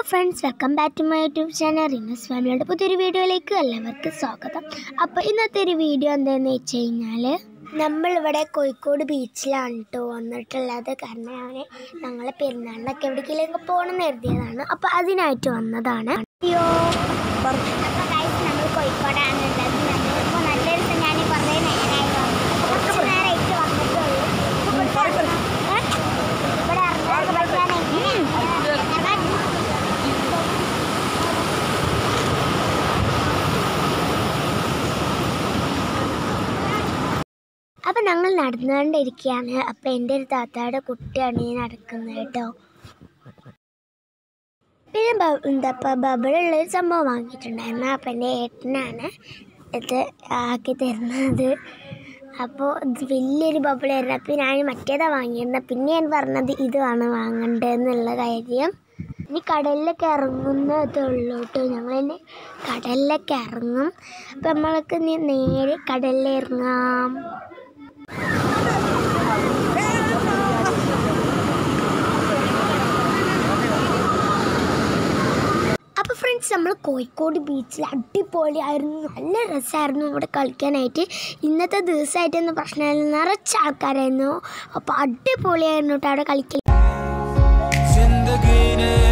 Friends welcome back to my YouTube channel റിനസ് ഫാമിലിയുടെ പുതിയൊരു വീഡിയോയിലേക്ക് എല്ലാവർക്കും സ്വാഗതം അപ്പോൾ ഇന്നത്തെ ഒരു വീഡിയോ എന്താണെന്ന് വെച്ച് കഴിഞ്ഞാൽ നമ്മളിവിടെ കോഴിക്കോട് ബീച്ചിലാണ് കേട്ടോ വന്നിട്ടുള്ളത് കാരണം ഞാൻ ഞങ്ങളെ പെരുന്നാളിനൊക്കെ എവിടേക്കെങ്കിലും പോകണമെന്ന് കരുതിയതാണ് അപ്പോൾ അതിനായിട്ട് വന്നതാണ് അയ്യോ അപ്പോൾ നമ്മൾ കോഴിക്കോടാണ് ഉള്ളത് നമ്മളിപ്പോൾ നല്ല ദിവസം ഞാൻ കുറേ നേരമായി വന്നു കുറച്ച് നേരമായിട്ട് വന്നിട്ടുള്ളൂ ഏ? ഇവിടെ ഇറങ്ങാൻ പഠിക്കാൻ അപ്പം ഞങ്ങൾ നടന്നുകൊണ്ടിരിക്കുകയാണ് അപ്പം എൻ്റെ ഒരു താത്തയുടെ കുട്ടിയാണ് ഈ നടക്കുന്നത് കേട്ടോ പിന്നെ ബ- എന്താ ഇപ്പം ബബിളുള്ളൊരു സംഭവം വാങ്ങിയിട്ടുണ്ടായിരുന്നു അപ്പം എൻ്റെ ഏട്ടനാണ് ഇത് ആക്കി തരുന്നത് അപ്പോൾ ഇത് വലിയൊരു ബബിളായിരുന്നു അപ്പോൾ ഞാൻ മറ്റേതാണ് വാങ്ങിയിരുന്നത് പിന്നെ ഞാൻ പറഞ്ഞത് ഇതാണ് വാങ്ങേണ്ടതെന്നുള്ള കാര്യം ഇനി കടലിലൊക്കെ ഇറങ്ങുന്നതേ ഉള്ളൂ കേട്ടോ ഞങ്ങൾ ഇനി കടലിലൊക്കെ ഇറങ്ങും അപ്പം നമ്മൾക്ക് ഇനി നേരെ കടലിൽ ഇറങ്ങാം അപ്പോൾ ഫ്രണ്ട്സ് നമ്മൾ കോഴിക്കോട് ബീച്ചിൽ അടിപൊളിയായിരുന്നു നല്ല രസമായിരുന്നു ഇവിടെ കളിക്കാനായിട്ട് ഇന്നത്തെ ദിവസമായിട്ടൊന്നും പ്രശ്നമില്ല നിറച്ച ആൾക്കാരായിരുന്നു അപ്പോൾ അടിപൊളിയായിരുന്നു കേട്ടോ അവിടെ കളിക്കൽ जिंदगी ने